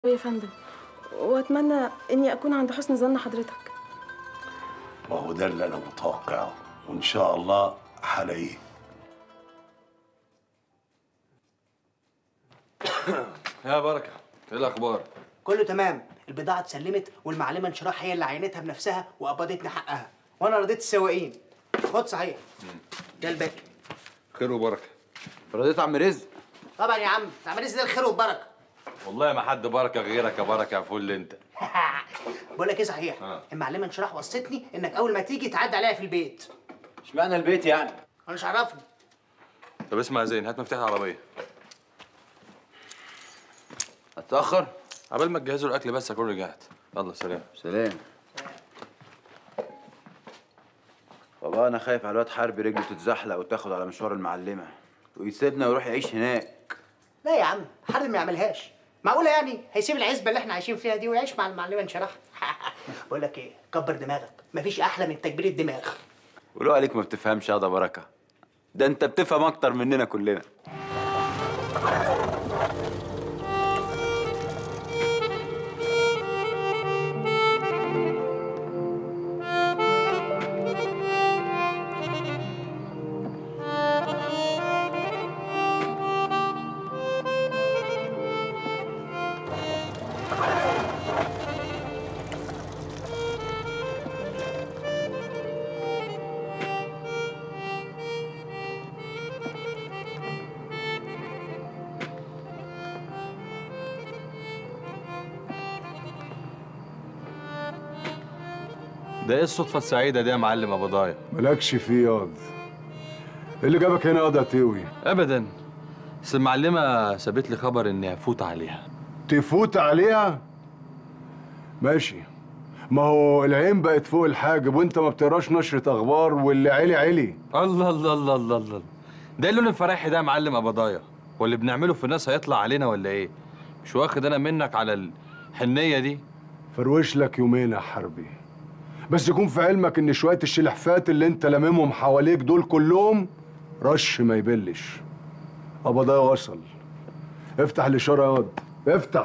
يا فندم واتمنى اني اكون عند حسن ظن حضرتك ما هو ده اللي انا متوقعه وان شاء الله هلاقيه يا بركه ايه الاخبار كله تمام البضاعة اتسلمت والمعلمة انشراح هي اللي عينتها بنفسها وقبضتني حقها وانا رضيت السواقين خد صحيح ده الباقي خير وبركه رضيت عم رزق طبعا يا عم تعمل ازاي الخير والبركة والله ما حد بركه غيرك يا بركه يا فل انت بقول لك ايه صحيح آه. المعلمة انشراح وصتني انك اول ما تيجي تعدي عليها في البيت اشمعنى البيت يعني انا مش عرفني طب اسمع يا زين هات مفتاح العربيه اتاخر عبال ما تجهزوا الاكل بس اكون رجعت يلا سلام سلام بابا انا خايف على الواد حربي رجله تتزحلق وتاخد على مشوار المعلمه ويسيبنا ويروح يعيش هناك لا يا عم حد ما يعملهاش معقولة يعني هيسيب العزبة اللي احنا عايشين فيها دي ويعيش مع المعلمة انشراح بقول لك ايه كبر دماغك مفيش احلى من تكبير الدماغ ولو عليك ما بتفهمش يا ده بركه ده انت بتفهم اكتر مننا كلنا ده ايه الصدفه السعيده دي يا معلم ابو ضايع مالكش فيه ياض اللي جابك هنا ياض يا تيوي ابدا بس المعلمه سابت لي خبر اني هفوت عليها تفوت عليها ماشي ما هو العين بقت فوق الحاجب وانت ما بتقراش نشرة اخبار واللي علي علي الله الله الله الله الله ده اللون الفراحي ده يا معلم ابو ضايع واللي بنعمله في الناس هيطلع علينا ولا ايه مش واخد انا منك على الحنيه دي فروش لك يومين يا حربي بس يكون في علمك ان شوية الشلحفات اللي انت لاممهم حواليك دول كلهم رش ما يبلش ابدا وصل افتح الاشارة ياض افتح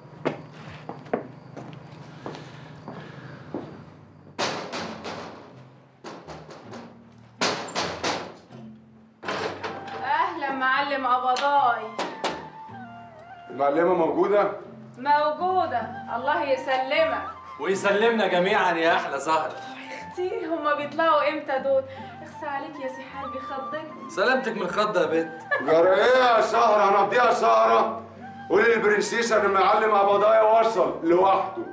اهلا معلم قبضاي المعلمة موجودة؟ موجوده الله يسلمك ويسلمنا جميعا يا احلى سهره اختي هما بيطلعوا امتى دول اخسى عليك يا سي حربي خضك سلامتك من الخضه يا بنت جرى ايه يا سهرة هنقضيها سهرة قولي للبرنسيسة ان المعلم قبضايا وصل لوحده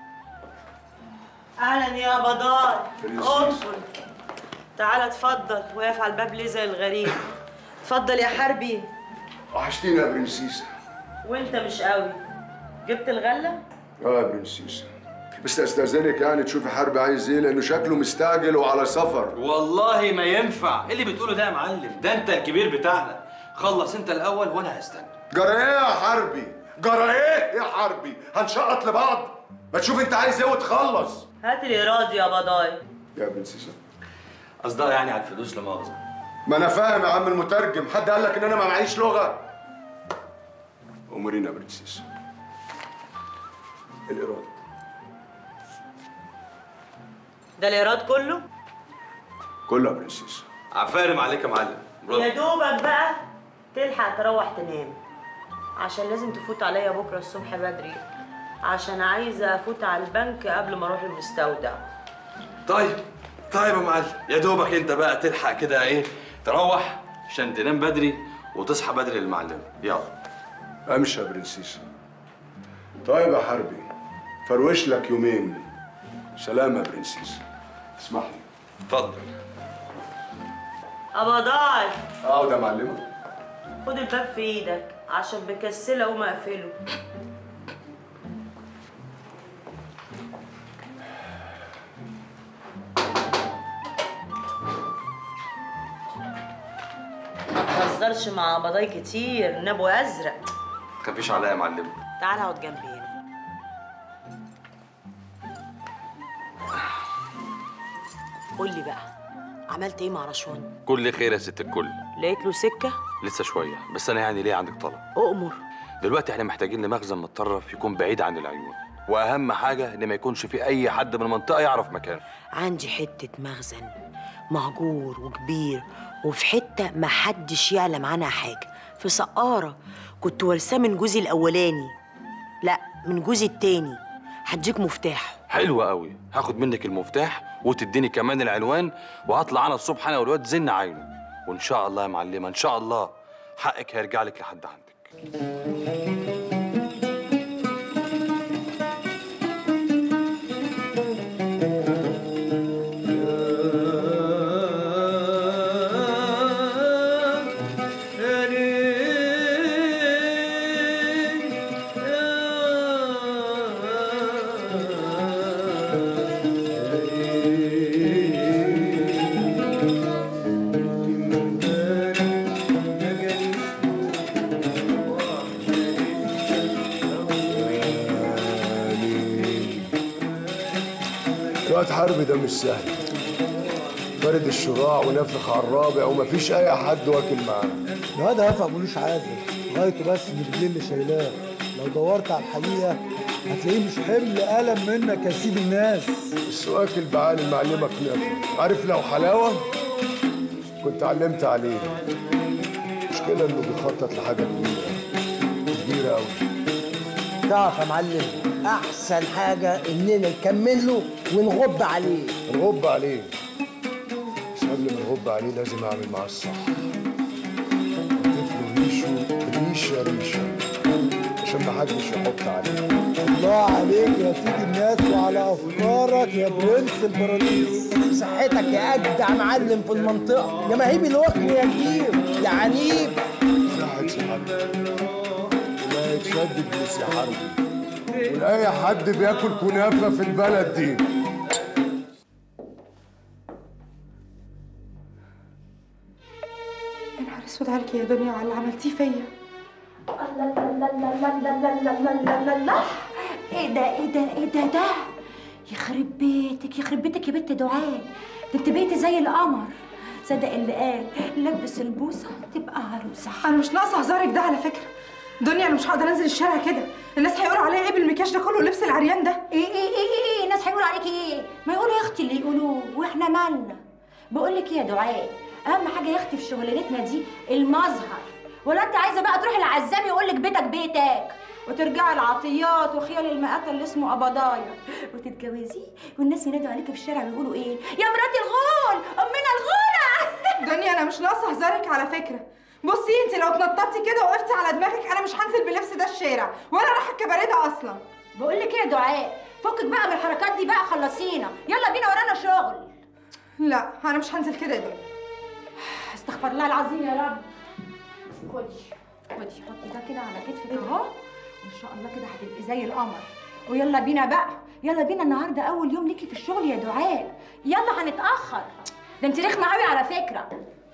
اهلا يا بضاي برنسيس. ادخل تعال اتفضل واقف على الباب ليه زي الغريب اتفضل يا حربي وحشتينا يا برنسيسة وانت مش قوي جبت الغله اه يا برنسيسة بس استاذنك يعني تشوفي حربي عايز ايه لانه شكله مستعجل وعلى سفر والله ما ينفع ايه اللي بتقوله ده يا معلم ده انت الكبير بتاعنا خلص انت الاول وانا هستنى جرى ايه يا حربي جرى ايه يا حربي هنشقط لبعض ما تشوف انت عايز ايه وتخلص هات الايراد يا بضاي يا برنسيسة قصدها يعني على الفلوس لا مؤاخذه ما انا فاهم يا عم المترجم حد قال لك ان انا ما معيش لغه امورينا يا برنسيسة الايراد ده الايراد كله كله يا برنسيسة عفارم عليك يا معلم برافو. يا دوبك بقى تلحق تروح تنام عشان لازم تفوت عليا بكره الصبح بدري عشان عايزه افوت على البنك قبل ما اروح المستودع طيب طيب يا معلم يا دوبك انت بقى تلحق كده ايه تروح عشان تنام بدري وتصحى بدري للمعلم يلا امشي يا برنسيسة طيب يا حربي فروش لك يومين سلام يا برنسيسة اسمح لي اتفضل ابضاي اقعد يا معلمة خد الباب في ايدك عشان بكسله اقوم اقفله ما تهزرش مع بضاي كتير نبو ازرق ما تخافيش عليا يا معلم تعال اقعد جنبي هنا قول لي بقى عملت ايه مع رشوان كل خير يا ست الكل لقيت له سكه لسه شويه بس انا يعني ليه عندك طلب اؤمر دلوقتي احنا محتاجين لمخزن متطرف يكون بعيد عن العيون واهم حاجه ان ما يكونش في اي حد من المنطقه يعرف مكانه عندي حتة مخزن مهجور وكبير وفي حتة محدش يعلم عنها حاجة في سقارة كنت ورثاه من جوزي الأولاني لا من جوزي التاني هديك مفتاحه حلو قوي هاخد منك المفتاح وتديني كمان العنوان وهطلع انا الصبح انا والواد زن عينه وان شاء الله يا معلمه ان شاء الله حقك هيرجع لك لحد عندك الواد حربي ده مش سهل فرد الشراع ونفخ على الرابع ومفيش اي حد واكل معاه الواد هفق ملوش عازل غايته بس ان بالليل اللي شايلاه لو دورت على الحقيقه هتلاقيه مش حمل قلم منك يا سيد الناس بس واكل بعالي المعلمه كنافه عارف لو حلاوه كنت علمت عليه المشكله انه بيخطط لحاجه كبيره كبيره قوي تعرف يا معلم احسن حاجه اننا نكمل له ونغب عليه نغب عليه بس قبل ما نغب عليه لازم اعمل معاه الصح طفله ريشه ريشه ريشه عشان ما حدش يحط عليه الله عليك يا سيد الناس وعلى افكارك يا برنس البرانيس صحتك يا اجدع معلم في المنطقه يا مهيب الوكل يا كبير يا عنيف صحة سي حربي ولا يتشدد لسي حربي ولا حد بياكل كنافه في البلد دي يا نهار اسود عليك يا دنيا وعلى اللي عملتيه فيا ايه ده ايه ده ايه ده ده يخرب بيتك يخرب بيتك يا بنت دعاء ده انت بقيتي زي القمر صدق اللي قال لبس البوسه تبقى عروسه انا مش ناقصه هزارك ده على فكره دنيا انا مش هقدر انزل الشارع كده الناس هيقولوا عليا ايه بالمكياج ده كله ولبس العريان ده ايه ايه ايه ايه, إيه الناس هيقولوا عليكي ايه ما يقولوا يا اختي اللي يقولوه واحنا مالنا بقول لك ايه يا دعاء اهم حاجه يا اختي في شغلانتنا دي المظهر ولا انت عايزه بقى تروحي العزام يقول لك بيتك بيتك وترجعي العطيات وخيال المقاتل اللي اسمه قبضايا وتتجوزيه والناس ينادوا عليكي في الشارع ويقولوا ايه يا مراتي الغول امنا الغوله دنيا انا مش ناقصه هزارك على فكره بصي انت لو اتنططتي كده وقفتي على دماغك انا مش هنزل بلبس ده الشارع ولا رايحه الكباريه ده اصلا بقول لك ايه يا دعاء فكك بقى من الحركات دي بقى خلصينا يلا بينا ورانا شغل لا انا مش هنزل كده يا دنيا استغفر الله العظيم يا رب خدي خدي حطي ده كده على كتفك اهو وان شاء الله كده هتبقي زي القمر ويلا بينا بقى يلا بينا النهارده اول يوم ليكي في الشغل يا دعاء يلا هنتاخر ده انت رخمه قوي على فكره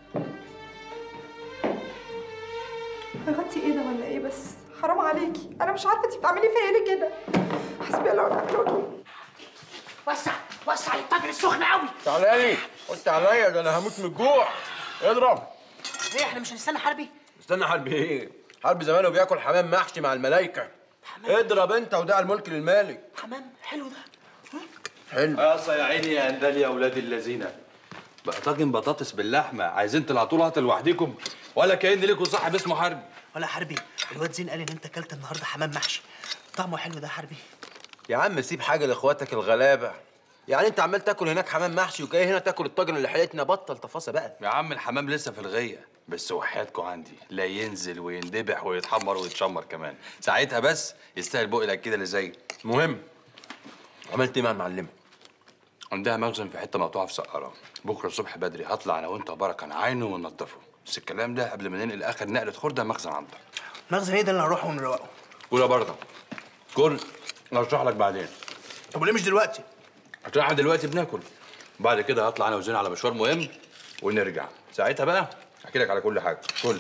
غطي ايه ده ولا ايه بس حرام عليكي انا مش عارفه انت بتعملي فيا ليه كده حسبي الله ونعم الوكيل وسع وسع الطاجن السخن قوي تعالى لي قلت عليا ده انا هموت من الجوع اضرب ايه احنا مش هنستنى حربي استنى حرب ايه حرب زمانه بياكل حمام محشي مع الملايكه اضرب انت ودع الملك للمالك حمام حلو ده حلو يا يا عيني يا اندال يا اولاد الذين بقى طاجن بطاطس باللحمه عايزين تلعطوا لها لوحدكم ولا كأن ليكوا صاحب اسمه حرب ولا حربي الواد زين قال ان انت اكلت النهارده حمام محشي طعمه حلو ده يا حربي يا عم سيب حاجه لاخواتك الغلابه يعني انت عمال تاكل هناك حمام محشي وجاي هنا تاكل الطاجن اللي حلقتنا بطل تفاصيل بقى يا عم الحمام لسه في الغيه بس وحياتكم عندي لا ينزل ويندبح ويتحمر ويتشمر كمان ساعتها بس يستاهل بقلك كده اللي زي المهم عملت ايه مع المعلمه عندها مخزن في حته مقطوعه في سقاره بكره الصبح بدري هطلع انا وانت وبركه نعاينه وننضفه بس الكلام ده قبل ما ننقل اخر نقله خرده مخزن عندك مخزن ايه ده اللي هنروح ونروقه كل برضه كل اشرح لك بعدين طب وليه مش دلوقتي هتروح دلوقتي بناكل بعد كده هطلع انا وزين على مشوار مهم ونرجع ساعتها بقى احكي لك على كل حاجه كل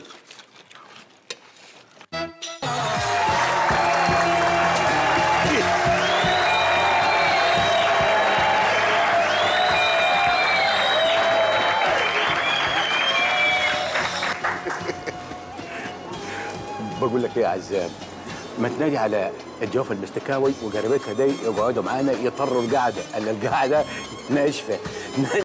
بقول لك ايه يا عزام ما تنادي على الضيافه المستكاوي وجربتها دي يقعدوا معانا يطروا القعده الا القعده ناشفه